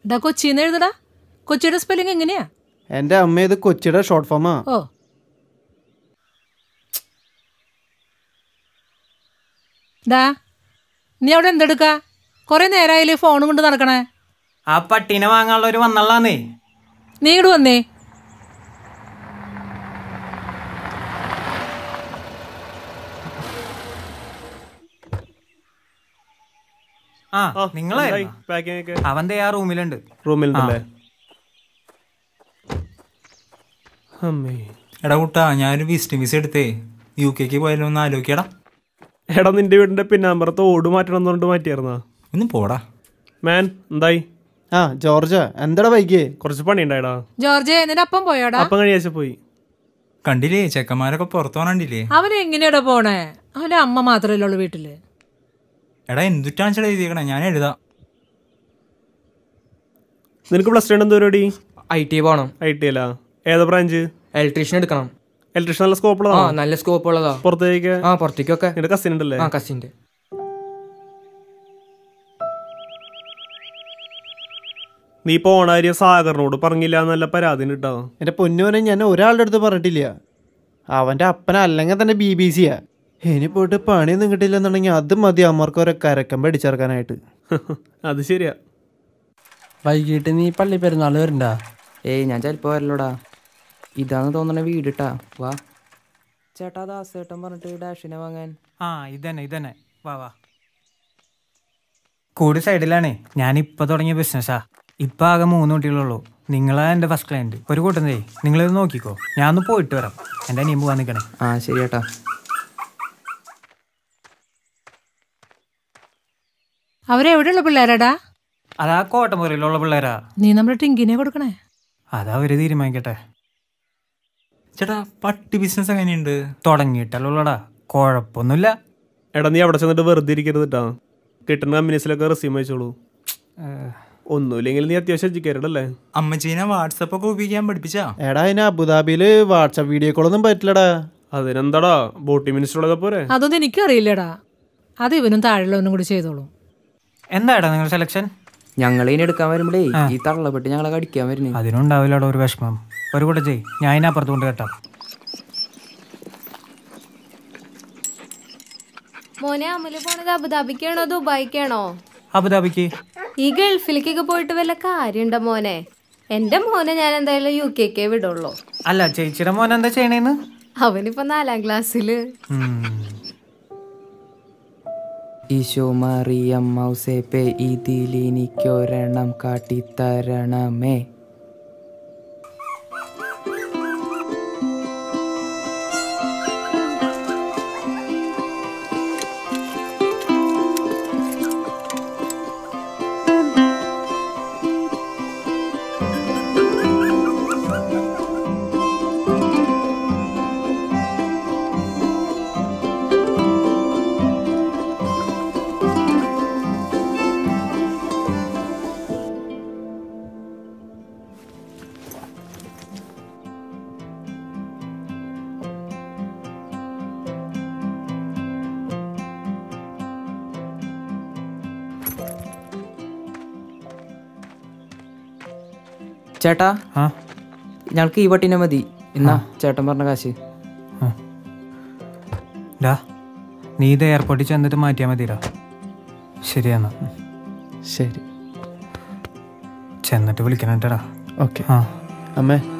ഡാ കൊച്ചിന്ന് എഴുതടാ കൊച്ചിയുടെ സ്പെല്ലിംഗ് എങ്ങനെയാ എൻ്റെ അമ്മ ഇത് കൊച്ചിയുടെ ഷോർട്ട് ഫോമാ ഓ ഡാ നീ അവിടെ എന്തെടുക്കാ കുറെ നേരമായില്ലേ ഫോൺ കൊണ്ട് നടക്കണേ ആ പട്ടീനെ വാങ്ങാനുള്ളവര് വന്നള്ളാന്നേ നീ ഇങ്ങോട്ട് വന്നേ ആ നിങ്ങളെ പാക്കിംഗ് ഒക്കെ അവന്റെ ആ റൂമിലുണ്ട് റൂമിൽ ഉണ്ടല്ലേ അമ്മേ എടാ കുട്ടാ ഞാനൊരു വിസിറ്റിംഗ് വിസ എടുത്തേ യു കെക്ക് പോയാലോ ഒന്ന് ആലോചിക്കടാ എടാ നിന്റെ വീടിന്റെ പിന്നാമ്പറത്ത് ഓട് മാറ്റണം എന്ന് പറഞ്ഞിട്ട് മാറ്റിയായിരുന്നാ ഒന്ന് പോടാ മാൻ എന്തായി ആ ജോർജ എന്താടാ ബൈക്ക് കുറച്ച് പണി ഉണ്ടായിടാ ജോർജ് നിന്റെ അപ്പം പോയോടാ അപ്പം കഴിയാച്ച പോയി കണ്ടില്ലേ ചെക്കന്മാരൊക്കെ പുറത്തു പോകണ്ടില്ലേ അവൻ എങ്ങനെയാടാ പോണേ അവന്റെ അമ്മ മാത്രമല്ലേ ഉള്ളു വീട്ടില് എടാ എന്തുട്ടാണ് ചേട്ടാ എഴുതിയേക്കണേ ഞാൻ എഴുതാം നിനക്ക് പ്ലസ് ടു എന്ത് പരിപാടി ഐ ടി പോകണം ഐ ടി അല്ല ഏതാ ബ്രാഞ്ച് ഇലക്ട്രീഷ്യൻ എടുക്കണം ഇലക്ട്രീഷ്യൻ നല്ല സ്കോപ്പ് ആ ഉള്ളതാ നല്ല സ്കോപ്പ് ഉള്ളതാ പുറത്തേക്ക് ആ പുറത്തേക്കൊക്കെ നിന്റെ കസിൻ ഉണ്ടല്ലേ ആ കസിൻ്റെ നീ പോണ കാര്യം സാഗറിനോട് പറഞ്ഞില്ല എന്നല്ല പരാതി കിട്ടാ എൻ്റെ പൊന്നുവനെ ഞാൻ ഒരാളുടെ അടുത്ത് പറഞ്ഞിട്ടില്ല അവൻ്റെ അപ്പന അല്ലെങ്കിൽ തന്നെ ബി ബി സിയാ ഇനി പോയിട്ട് പണിയൊന്നും കിട്ടില്ലെന്നുണ്ടെങ്കിൽ അത് മതി അമ്മർക്ക് ഓരോ കരക്കം പഠിച്ചിറക്കാനായിട്ട് അത് ശരിയാ വൈകിട്ട് നീ പള്ളി പെരുന്നാൾ വരണ്ട ഏയ് ഞാൻ ചിലപ്പോൾ വരലോടാ ഇതാന്ന് തോന്നണ വീടിട്ടാ വാ ചേട്ടാ ദാസേട്ടൻ പറഞ്ഞിട്ട് ഡാഷിനെ വാങ്ങാൻ ആ ഇതന്നെ ഇതന്നെ വാ വാ കൂടി സൈഡിലാണേ ഞാൻ ഇപ്പൊ തുടങ്ങിയ ബിസിനസ്സാ ഇപ്പൊ ആകെ മൂന്ന് കുട്ടികളുള്ളൂ നിങ്ങളാ എന്റെ ഫസ്റ്റ് ക്ലയന്റ് ഒരു കൂട്ടന്നേ നിങ്ങളിത് നോക്കിക്കോ ഞാൻ ഒന്ന് പോയിട്ട് വരാം എന്റെ അനിയൻ പോവാൻ നിൽക്കണേ ആ ശരി ചേട്ടാ അവരെവിടെയുള്ള പിള്ളേരാടാ അതാ കോട്ടമുറിയിലുള്ള പിള്ളേരാ നീ നമ്മുടെ ടിങ്കിനെ കൊടുക്കണേ അതാ അവര് തീരുമാനിക്കട്ടെ ചേട്ടാ പട്ടി ബിസിനസ് എങ്ങനെയുണ്ട് തുടങ്ങിയിട്ടല്ലോടാ കുഴപ്പമൊന്നുമില്ല എടാ നീ അവിടെ ചെന്നിട്ട് വെറുതെ ഇരിക്കരുത് കേട്ടാ കിട്ടുന്ന കമ്പനീസിലൊക്കെ റെസ്യൂം അയച്ചോളൂ ഒന്നുമില്ലെങ്കിൽ നീ അത്യാവശ്യം എഡ്യൂക്കേറ്റഡ് അമ്മച്ചീനെ വാട്സപ്പ് ഒക്കെ ഉപയോഗിക്കാൻ പഠിപ്പിച്ചാ എടാ അതിന് അബുദാബിയിൽ വാട്സപ്പ് വീഡിയോ കോളൊന്നും പറ്റില്ലടാ അതിനെന്താടാ ബോട്ടി മിനിസ്റ്റർ ഉള്ളതാ പോരെ അതൊന്നും എനിക്കും അറിയില്ലടാ അത് ഇവനും താഴെയുള്ളവനും കൂടി ചെയ്തോളൂ എന്താടാ നിങ്ങളുടെ സെലക്ഷൻ ഞങ്ങൾ ഇനി എടുക്കാൻ വരുമ്പോഴേ ഈ തള്ളപ്പെട്ട് ഞങ്ങളെ കടിക്കാൻ വരുന്നേ അതിനുണ്ടാവില്ലടാ ഒരു വിഷമം ഒരു കൂടെ ചെയ് ഞാൻ ഇതിനപ്പുറത്ത് കൊണ്ട് കേട്ടാം മോനെ അമല് പോണത് അബുദാബിക്കാണോ ദുബായിക്കാണോ അബുദാബിക്ക് ഈ ഗൾഫിലേക്കൊക്കെ പോയിട്ട് വല്ല കാര്യണ്ടോ മോനെ എന്റെ മോനെ ഞാൻ എന്തായാലും യു കെക്കേ വിടുള്ളൂ അല്ല ചേച്ചിയുടെ മോൻ എന്താ ചെയ്യണേന്ന് അവനിപ്പോ നാലാം ക്ലാസ്സില് ഉം. ഈശോ മറിയം മൗസേപ്പെ ഇതിലിനിക്കൊരെണ്ണം കാട്ടിത്തരണമേ ചേട്ടാ ആ ഞങ്ങൾക്ക് ഈ പട്ടിനെ മതി എന്നാ ചേട്ടൻ പറഞ്ഞ കാശ് ഡാ നീ ഇത് എയർപോർട്ടിൽ ചെന്നിട്ട് മാറ്റിയാൽ മതിടാ ശരിയെന്നാ ശരി ചെന്നിട്ട് വിളിക്കണം കേട്ടടാ ഓക്കെ ആ അമ്മേ